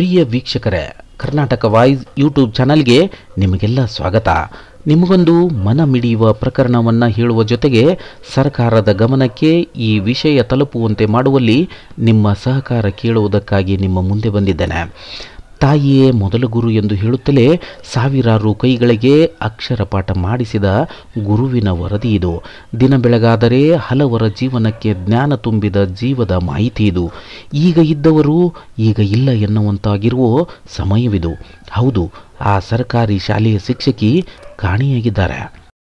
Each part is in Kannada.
ಪ್ರಿಯ ವೀಕ್ಷಕರೇ ಕರ್ನಾಟಕ ವಾಯ್ಸ್ ಯೂಟ್ಯೂಬ್ ಚಾನಲ್ಗೆ ನಿಮಗೆಲ್ಲ ಸ್ವಾಗತ ನಿಮಗೊಂದು ಮನ ಮಿಡಿಯುವ ಪ್ರಕರಣವನ್ನು ಹೇಳುವ ಜೊತೆಗೆ ಸರ್ಕಾರದ ಗಮನಕ್ಕೆ ಈ ವಿಷಯ ತಲುಪುವಂತೆ ಮಾಡುವಲ್ಲಿ ನಿಮ್ಮ ಸಹಕಾರ ಕೇಳುವುದಕ್ಕಾಗಿ ನಿಮ್ಮ ಮುಂದೆ ಬಂದಿದ್ದೇನೆ ತಾಯಿಯೇ ಮೊದಲ ಗುರು ಎಂದು ಹೇಳುತ್ತಲೇ ಸಾವಿರಾರು ಕೈಗಳಿಗೆ ಅಕ್ಷರ ಪಾಠ ಮಾಡಿಸಿದ ಗುರುವಿನ ವರದಿ ಇದು ದಿನ ಬೆಳಗಾದರೆ ಹಲವರ ಜೀವನಕ್ಕೆ ಜ್ಞಾನ ತುಂಬಿದ ಜೀವದ ಮಾಹಿತಿ ಇದು ಈಗ ಇದ್ದವರು ಈಗ ಇಲ್ಲ ಎನ್ನುವಂತಾಗಿರುವ ಸಮಯವಿದು ಹೌದು ಆ ಸರ್ಕಾರಿ ಶಾಲೆಯ ಶಿಕ್ಷಕಿ ಕಾಣಿಯಾಗಿದ್ದಾರೆ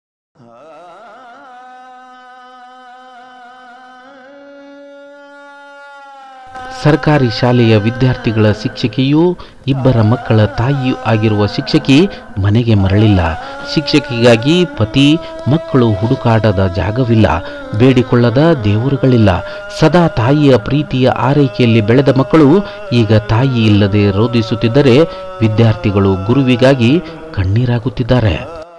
ಸರ್ಕಾರಿ ಶಾಲೆಯ ವಿದ್ಯಾರ್ಥಿಗಳ ಶಿಕ್ಷಕಿಯೂ ಇಬ್ಬರ ಮಕ್ಕಳ ತಾಯಿಯೂ ಆಗಿರುವ ಶಿಕ್ಷಕಿ ಮನೆಗೆ ಮರಳಿಲ್ಲ ಶಿಕ್ಷಕಿಗಾಗಿ ಪತಿ ಮಕ್ಕಳು ಹುಡುಕಾಟದ ಜಾಗವಿಲ್ಲ ಬೇಡಿಕೊಳ್ಳದ ದೇವರುಗಳಿಲ್ಲ ಸದಾ ತಾಯಿಯ ಪ್ರೀತಿಯ ಆರೈಕೆಯಲ್ಲಿ ಬೆಳೆದ ಮಕ್ಕಳು ಈಗ ತಾಯಿ ಇಲ್ಲದೆ ರೋಧಿಸುತ್ತಿದ್ದರೆ ವಿದ್ಯಾರ್ಥಿಗಳು ಗುರುವಿಗಾಗಿ ಕಣ್ಣೀರಾಗುತ್ತಿದ್ದಾರೆ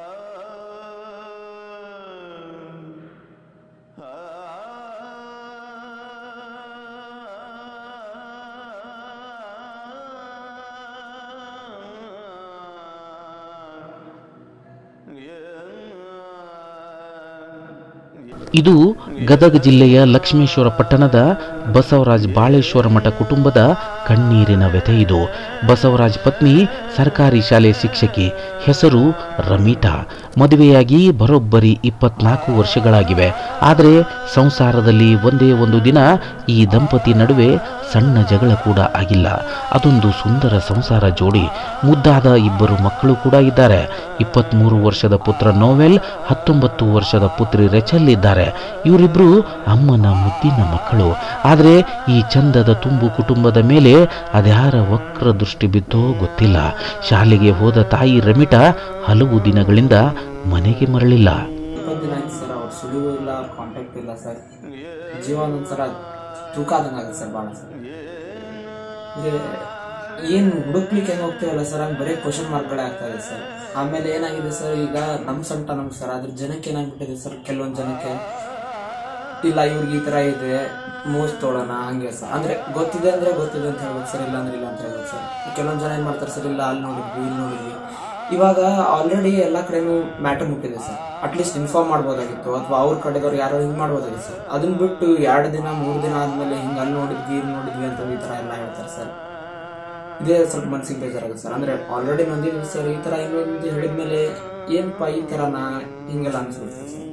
ಇದು ಗದಗ ಜಿಲ್ಲೆಯ ಲಕ್ಷ್ಮೇಶ್ವರ ಪಟ್ಟಣದ ಬಸವರಾಜ್ ಬಾಳೇಶ್ವರ ಮಠ ಕುಟುಂಬದ ಕಣ್ಣೀರಿನ ವ್ಯಥೆ ಇದು ಬಸವರಾಜ್ ಪತ್ನಿ ಸರ್ಕಾರಿ ಶಾಲೆ ಶಿಕ್ಷಕಿ ಹೆಸರು ರಮೀಟಾ ಮದುವೆಯಾಗಿ ಬರೋಬ್ಬರಿ ಇಪ್ಪತ್ನಾಲ್ಕು ವರ್ಷಗಳಾಗಿವೆ ಆದರೆ ಸಂಸಾರದಲ್ಲಿ ಒಂದೇ ಒಂದು ದಿನ ಈ ದಂಪತಿ ನಡುವೆ ಸಣ್ಣ ಜಗಳ ಕೂಡ ಆಗಿಲ್ಲ ಅದೊಂದು ಸುಂದರ ಸಂಸಾರ ಜೋಡಿ ಮುದ್ದಾದ ಇಬ್ಬರು ಮಕ್ಕಳು ಕೂಡ ಇದ್ದಾರೆ ಇಪ್ಪತ್ತ್ಮೂರು ವರ್ಷದ ಪುತ್ರ ನೋವೆಲ್ ಹತ್ತೊಂಬತ್ತು ವರ್ಷದ ಪುತ್ರಿ ರೆಚಲ್ ಇದ್ದಾರೆ ಇವರಿಬ್ರು ಅಮ್ಮನ ಮುದ್ದಿನ ಮಕ್ಕಳು ಆದರೆ ಈ ಚಂದದ ತುಂಬು ಕುಟುಂಬದ ಮೇಲೆ ಅದ್ಯಾರ ವಕ್ರ ದೃಷ್ಟಿ ಬಿದ್ದೋ ಗೊತ್ತಿಲ್ಲ ಶಾಲೆಗೆ ಹೋದ ತಾಯಿ ರಮಿಟಾ ಹಲವು ದಿನಗಳಿಂದ ಮನೆಗೆ ಮರಳಿಲ್ಲ ಇಪ್ಪತ್ತು ದಿನ ಆಯ್ತು ಸರ್ ಅವ್ರ ಸುಳಿವು ಇಲ್ಲ ಅವ್ರ ಕಾಂಟ್ಯಾಕ್ಟ್ ಇಲ್ಲ ಸರ್ ಜೀವ ಒಂದೊಂದ್ಸಲ ತೂಕ ಆದಂಗೆ ಆಗುತ್ತೆ ಸರ್ ಭಾಳ ಸರ್ ಅಂದ್ರೆ ಏನು ಹುಡುಕ್ಲಿಕ್ಕೆ ಏನು ಹೋಗ್ತೀವಲ್ಲ ಸರ್ ಹಂಗೆ ಬರೀ ಕ್ವಶನ್ ಮಾರ್ಕ್ಗಳೇ ಆಗ್ತಾ ಇದೆ ಸರ್ ಆಮೇಲೆ ಏನಾಗಿದೆ ಸರ್ ಈಗ ನಮ್ಮ ಸಂಟ ನಮ್ಗೆ ಸರ್ ಅದ್ರ ಜನಕ್ಕೆ ಏನಾಗ್ಬಿಟ್ಟಿದೆ ಸರ್ ಕೆಲವೊಂದು ಜನಕ್ಕೆ ಇಲ್ಲ ಇವ್ರಿಗೆ ಈ ತರ ಇದೆ ಮೋಸ್ ತೊಗೊಳೋಣ ಹಂಗೆ ಸರ್ ಅಂದ್ರೆ ಗೊತ್ತಿದೆ ಅಂದ್ರೆ ಗೊತ್ತಿದೆ ಅಂತ ಹೇಳ್ಬೇಕು ಸರ್ ಇಲ್ಲ ಅಂದ್ರೆ ಇಲ್ಲ ಅಂತ ಹೇಳ್ಬೇಕು ಸರ್ ಕೆಲವೊಂದು ಜನ ಏನ್ ಮಾಡ್ತಾರೆ ಸರ್ ಇಲ್ಲ ಅಲ್ಲಿ ನೋಡಿದ್ವಿ ಇಲ್ಲಿ ನೋಡಿದ್ವಿ ಇವಾಗ ಆಲ್ರೆಡಿ ಎಲ್ಲ ಕಡೆನೂ ಮ್ಯಾಟರ್ ಮುಟ್ಟಿದೆ ಸರ್ ಅಟ್ಲೀಸ್ಟ್ ಇನ್ಫಾರ್ಮ್ ಮಾಡ್ಬೋದಾಗಿತ್ತು ಅಥವಾ ಅವ್ರ ಕಡೆದವ್ರು ಯಾರೋ ಹಿಂಗ್ ಮಾಡ್ಬೋದಾಗಿತ್ತು ಸರ್ ಅದನ್ನ ಬಿಟ್ಟು ಎರಡು ದಿನ ಮೂರು ದಿನ ಆದ್ಮೇಲೆ ಹಿಂಗ್ ಅಲ್ಲಿ ನೋಡಿದ್ವಿ ಇಲ್ಲಿ ನೋಡಿದ್ವಿ ಅಂತ ಈ ತರ ಎಲ್ಲ ಹೇಳ್ತಾರೆ ಸರ್ ಇದೇ ಸ್ವಲ್ಪ ಮನ್ಸಿಗೆ ಬೇಜಾರಾಗುತ್ತೆ ಸರ್ ಅಂದ್ರೆ ಆಲ್ರೆಡಿ ನೊಂದಿದ್ವಿ ಸರ್ ಈ ತರ ಇನ್ನೊಂದು ಹೇಳಿದ್ಮೇಲೆ ಏನಪ್ಪ ಈ ತರನಾ ಹಿಂಗೆಲ್ಲ ಅನ್ಸ್ಬಿಡ್ತದೆ ಸರ್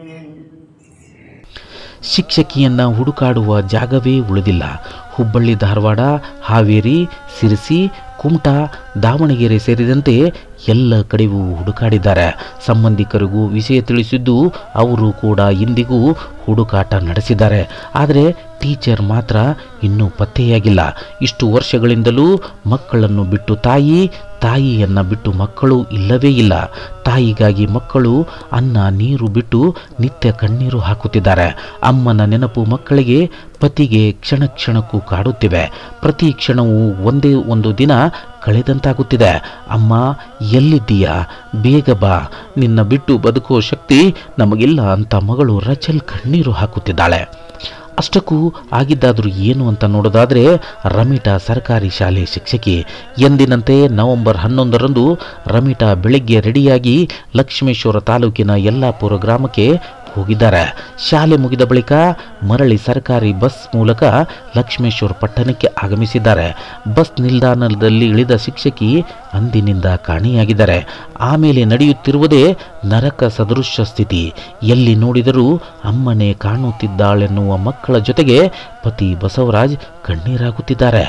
ಶಿಕ್ಷಕಿಯನ್ನ ಹುಡುಕಾಡುವ ಜಾಗವೇ ಉಳಿದಿಲ್ಲ ಹುಬ್ಬಳ್ಳಿ ಧಾರವಾಡ ಹಾವೇರಿ ಸಿರಸಿ ಕುಮಟಾ ದಾವಣಗೆರೆ ಸೇರಿದಂತೆ ಎಲ್ಲ ಕಡೆಗೂ ಹುಡುಕಾಡಿದ್ದಾರೆ ಸಂಬಂಧಿಕರಿಗೂ ವಿಷಯ ತಿಳಿಸಿದ್ದು ಅವರು ಕೂಡ ಇಂದಿಗೂ ಹುಡುಕಾಟ ನಡೆಸಿದ್ದಾರೆ ಆದರೆ ಟೀಚರ್ ಮಾತ್ರ ಇನ್ನೂ ಪತ್ತೆಯಾಗಿಲ್ಲ ಇಷ್ಟು ವರ್ಷಗಳಿಂದಲೂ ಮಕ್ಕಳನ್ನು ಬಿಟ್ಟು ತಾಯಿ ತಾಯಿಯನ್ನ ಬಿಟ್ಟು ಮಕ್ಕಳು ಇಲ್ಲವೇ ಇಲ್ಲ ತಾಯಿಗಾಗಿ ಮಕ್ಕಳು ಅನ್ನ ನೀರು ಬಿಟ್ಟು ನಿತ್ಯ ಕಣ್ಣೀರು ಹಾಕುತ್ತಿದ್ದಾರೆ ಅಮ್ಮನ ನೆನಪು ಮಕ್ಕಳಿಗೆ ಪತಿಗೆ ಕ್ಷಣ ಕ್ಷಣಕ್ಕೂ ಕಾಡುತ್ತಿವೆ ಪ್ರತಿ ಕ್ಷಣವೂ ಒಂದೇ ಒಂದು ದಿನ ಕಳೆದಂತಾಗುತ್ತಿದೆ ಅಮ್ಮ ಎಲ್ಲಿದ್ದೀಯಾ ಬೇಗ ಬಾ ನಿನ್ನ ಬಿಟ್ಟು ಬದುಕುವ ಶಕ್ತಿ ನಮಗಿಲ್ಲ ಅಂತ ಮಗಳು ರಚಲ್ ಕಣ್ಣೀರು ಹಾಕುತ್ತಿದ್ದಾಳೆ ಅಷ್ಟಕ್ಕೂ ಆಗಿದ್ದಾದರೂ ಏನು ಅಂತ ನೋಡೋದಾದರೆ ರಮಿಟಾ ಸರ್ಕಾರಿ ಶಾಲೆ ಶಿಕ್ಷಕಿ ಎಂದಿನಂತೆ ನವೆಂಬರ್ ಹನ್ನೊಂದರಂದು ರಮಿಟಾ ಬೆಳಗ್ಗೆ ರೆಡಿಯಾಗಿ ಲಕ್ಷ್ಮೇಶ್ವರ ತಾಲೂಕಿನ ಯಲ್ಲಾಪುರ ಗ್ರಾಮಕ್ಕೆ ಹೋಗಿದ್ದಾರೆ ಶಾಲೆ ಮುಗಿದ ಬಳಿಕ ಮರಳಿ ಸರ್ಕಾರಿ ಬಸ್ ಮೂಲಕ ಲಕ್ಷ್ಮೇಶ್ವರ ಪಟ್ಟಣಕ್ಕೆ ಆಗಮಿಸಿದ್ದಾರೆ ಬಸ್ ನಿಲ್ದಾಣದಲ್ಲಿ ಇಳಿದ ಶಿಕ್ಷಕಿ ಅಂದಿನಿಂದ ಕಾಣೆಯಾಗಿದ್ದಾರೆ ಆಮೇಲೆ ನಡೆಯುತ್ತಿರುವುದೇ ನರಕ ಸದೃಶ ಸ್ಥಿತಿ ಎಲ್ಲಿ ನೋಡಿದರೂ ಅಮ್ಮನೇ ಕಾಣುತ್ತಿದ್ದಾಳೆನ್ನುವ ಮಕ್ಕಳ ಜೊತೆಗೆ ಪತಿ ಬಸವರಾಜ್ ಕಣ್ಣೀರಾಗುತ್ತಿದ್ದಾರೆ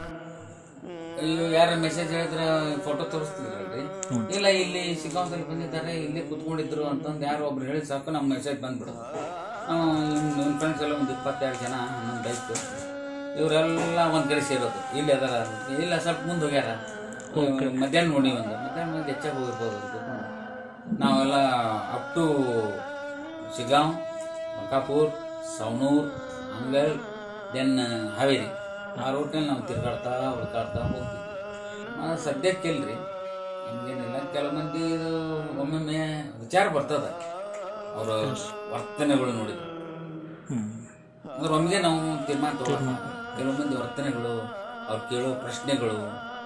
ಈಗ ಯಾರ ಮೆಸೇಜ್ ಹೇಳಿದ್ರೆ ಫೋಟೋ ತೋರಿಸ್ತಿದ್ರಲ್ರಿ ಇಲ್ಲ ಇಲ್ಲಿ ಶಿಕಾಂತಲ್ಲಿ ಬಂದಿದ್ದಾರೆ ಇಲ್ಲಿ ಕುತ್ಕೊಂಡಿದ್ರು ಅಂತಂದು ಯಾರೋ ಒಬ್ರು ಹೇಳಿ ಸಾಕು ನಮ್ಮ ಮೆಸೇಜ್ ಬಂದ್ಬಿಡೋದು ನಿಮ್ಮ ಫ್ರೆಂಡ್ಸ್ ಎಲ್ಲ ಒಂದು ಇಪ್ಪತ್ತೆರಡು ಜನ ನಮ್ಮ ಬೈಕ್ ಇವರೆಲ್ಲ ಒಂದ್ ಕಡೆ ಸೇರೋದು ಇಲ್ಲಿ ಅದಾರ ಇಲ್ಲ ಸ್ವಲ್ಪ ಮುಂದೆ ಹೋಗ್ಯಾರ ಮಧ್ಯಾಹ್ನ ನೋಡಿ ಒಂದು ಮಧ್ಯಾಹ್ನ ಮಂದಿ ಹೆಚ್ಚಾಗಿ ಹೋಗಿರ್ಬೋದು ಅವ್ರು ಕೂತ್ಕೊಂಡು. ನಾವೆಲ್ಲ ಅಪ್ ಟು ಶಿಗಾಂವ್ ಬಂಕಾಪುರ್ ಸವಣೂರ್ ಅಂಗಲ್ ದೆನ್ ಹಾವೇರಿ ಆ ರೂಟ್ನಲ್ಲಿ ನಾವು ತಿರ್ಗಾಡ್ತಾ ಹುಡ್ಕಾಡ್ತಾ ಹೋಗ್ತಿದ್ವಿ ಆ, ಸದ್ಯಕ್ಕೆ ಇಲ್ರಿ ಹಂಗೇನಿಲ್ಲ ಕೆಲವು ಮಂದಿ ಇದು ಒಮ್ಮೊಮ್ಮೆ ವಿಚಾರ ಬರ್ತದ ಅವರ ವರ್ತನೆಗಳು ನೋಡಿದ್ರು ಅಂದ್ರೆ ಒಮ್ಮೆಗೆ ನಾವು ತೀರ್ಮಾನ ತಗೊಳ್ಳೋಣ ಕೆಲವು ಮಂದಿ ವರ್ತನೆಗಳು ಅವ್ರು ಕೇಳೋ ಪ್ರಶ್ನೆಗಳು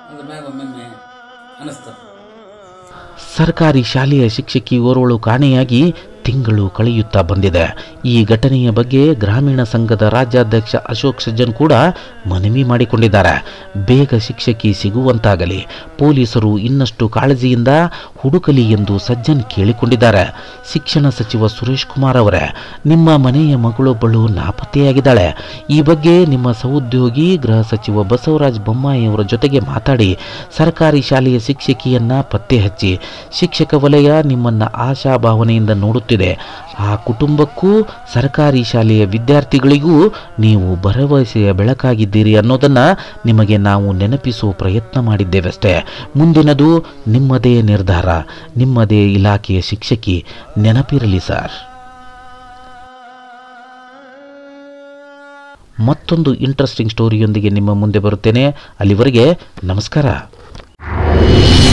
ಅದ್ರ ಮ್ಯಾಗ ಒಮ್ಮೊಮ್ಮೆ ಅನಿಸ್ತದೆ ಸರ್ಕಾರಿ ಶಾಲೆಯ ಶಿಕ್ಷಕಿ ಓರ್ವಳು ಕಾಣೆಯಾಗಿ ತಿಂಗಳು ಕಳೆಯುತ್ತಾ ಬಂದಿದೆ ಈ ಘಟನೆಯ ಬಗ್ಗೆ ಗ್ರಾಮೀಣ ಸಂಘದ ರಾಜ್ಯಾಧ್ಯಕ್ಷ ಅಶೋಕ್ ಸಜ್ಜನ್ ಕೂಡ ಮನವಿ ಮಾಡಿಕೊಂಡಿದ್ದಾರೆ ಬೇಗ ಶಿಕ್ಷಕಿ ಸಿಗುವಂತಾಗಲಿ ಪೊಲೀಸರು ಇನ್ನಷ್ಟು ಕಾಳಜಿಯಿಂದ ಹುಡುಕಲಿ ಎಂದು ಸಜ್ಜನ್ ಕೇಳಿಕೊಂಡಿದ್ದಾರೆ ಶಿಕ್ಷಣ ಸಚಿವ ಸುರೇಶ್ ಕುಮಾರ್ ಅವರೇ ನಿಮ್ಮ ಮನೆಯ ಮಗಳೊಬ್ಬಳು ನಾಪತ್ತೆಯಾಗಿದ್ದಾಳೆ ಈ ಬಗ್ಗೆ ನಿಮ್ಮ ಸಹೋದ್ಯೋಗಿ ಗೃಹ ಸಚಿವ ಬಸವರಾಜ ಬೊಮ್ಮಾಯಿ ಅವರ ಜೊತೆಗೆ ಮಾತಾಡಿ ಸರ್ಕಾರಿ ಶಾಲೆಯ ಶಿಕ್ಷಕಿಯನ್ನ ಪತ್ತೆ ಹಚ್ಚಿ ಶಿಕ್ಷಕ ವಲಯ ನಿಮ್ಮನ್ನ ಆಶಾಭಾವನೆಯಿಂದ ನೋಡುತ್ತಿದೆ ಆ ಕುಟುಂಬಕ್ಕೂ ಸರ್ಕಾರಿ ಶಾಲೆಯ ವಿದ್ಯಾರ್ಥಿಗಳಿಗೂ ನೀವು ಭರವಸೆಯ ಬೆಳಕಾಗಿದ್ದೀರಿ ಅನ್ನೋದನ್ನ ನಿಮಗೆ ನಾವು ನೆನಪಿಸುವ ಪ್ರಯತ್ನ ಮಾಡಿದ್ದೇವಷ್ಟೇ ಮುಂದಿನದು ನಿಮ್ಮದೇ ನಿರ್ಧಾರ ನಿಮ್ಮದೇ ಇಲಾಖೆಯ ಶಿಕ್ಷಕಿ ನೆನಪಿರಲಿ ಸರ್ ಮತ್ತೊಂದು ಇಂಟ್ರೆಸ್ಟಿಂಗ್ ಸ್ಟೋರಿಯೊಂದಿಗೆ ನಿಮ್ಮ ಮುಂದೆ ಬರುತ್ತೇನೆ ಅಲ್ಲಿವರೆಗೆ ನಮಸ್ಕಾರ